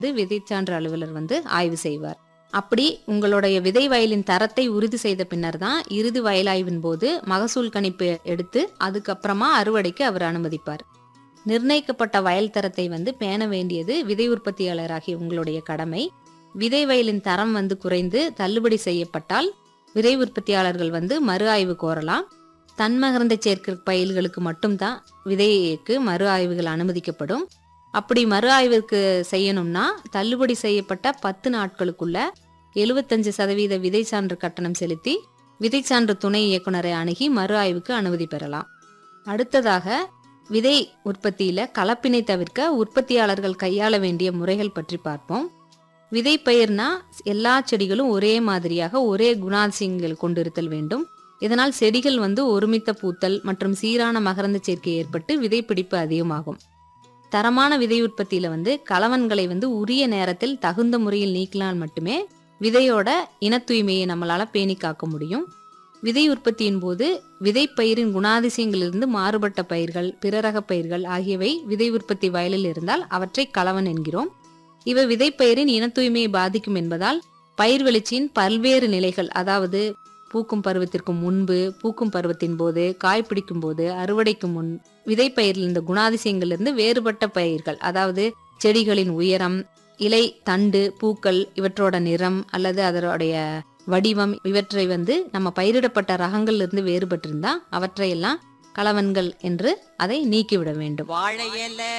வந்து விதைச்சான்று அலுவலர் வந்து ஆய்வு செய்வார் அப்படி உங்களுடைய விதை வயலின் தரத்தை உறுதி செய்த பின்னர் தான் இறுதி வயலாய்வின் போது மகசூல் கணிப்பு எடுத்து அதுக்கப்புறமா அறுவடைக்கு அவர் அனுமதிப்பார் நிர்ணயிக்கப்பட்ட வயல் தரத்தை வந்து பேண வேண்டியது விதை உற்பத்தியாளராகிய உங்களுடைய கடமை விதை வயலின் தரம் வந்து குறைந்து தள்ளுபடி செய்யப்பட்டால் விதை உற்பத்தியாளர்கள் வந்து மறு ஆய்வு கோரலாம் தன்மகரந்த சேர்க்கை பயில்களுக்கு மட்டும்தான் விதைக்கு மறு ஆய்வுகள் அனுமதிக்கப்படும் அப்படி மறு ஆய்வுக்கு செய்யணும்னா தள்ளுபடி செய்யப்பட்ட பத்து நாட்களுக்குள்ள எழுபத்தஞ்சு சதவீத விதை சான்று கட்டணம் செலுத்தி விதை சான்று துணை இயக்குனரை அணுகி மறு ஆய்வுக்கு அனுமதி பெறலாம் அடுத்ததாக விதை உற்பத்தியில கலப்பினை தவிர்க்க உற்பத்தியாளர்கள் கையாள வேண்டிய முறைகள் பற்றி பார்ப்போம் விதை பயிர்னா எல்லா செடிகளும் ஒரே மாதிரியாக ஒரே குணாதிசயங்கள் கொண்டிருத்தல் வேண்டும் இதனால் செடிகள் வந்து ஒருமித்த பூத்தல் மற்றும் சீரான மகரந்த சேர்க்கை ஏற்பட்டு விதைப்பிடிப்பு அதிகமாகும் தரமான விதை உற்பத்தியில வந்து கலவன்களை வந்து உரிய நேரத்தில் தகுந்த முறையில் நீக்கினால் மட்டுமே விதையோட இன தூய்மையை நம்மளால பேணி காக்க முடியும் விதை உற்பத்தியின் போது விதை பயிரின் குணாதிசயங்களிலிருந்து மாறுபட்ட பயிர்கள் பிறரக பயிர்கள் ஆகியவை விதை உற்பத்தி வயலில் இருந்தால் அவற்றை கலவன் என்கிறோம் இவை விதை பயிரின் இன தூய்மையை பாதிக்கும் என்பதால் பயிர் வெளிச்சியின் பல்வேறு நிலைகள் அதாவது பூக்கும் பருவத்திற்கு முன்பு பூக்கும் பருவத்தின் போது காய் பிடிக்கும் போது அறுவடைக்கு முன் விதைப்பயிரில் இந்த குணாதிசயங்களிலிருந்து வேறுபட்ட பயிர்கள் அதாவது செடிகளின் உயரம் இலை தண்டு பூக்கள் இவற்றோட நிறம் அல்லது அதனுடைய வடிவம் இவற்றை வந்து நம்ம பயிரிடப்பட்ட ரகங்கள்ல இருந்து வேறுபட்டிருந்தா அவற்றையெல்லாம் கலவன்கள் என்று அதை நீக்கிவிட வேண்டும் வாழை இலை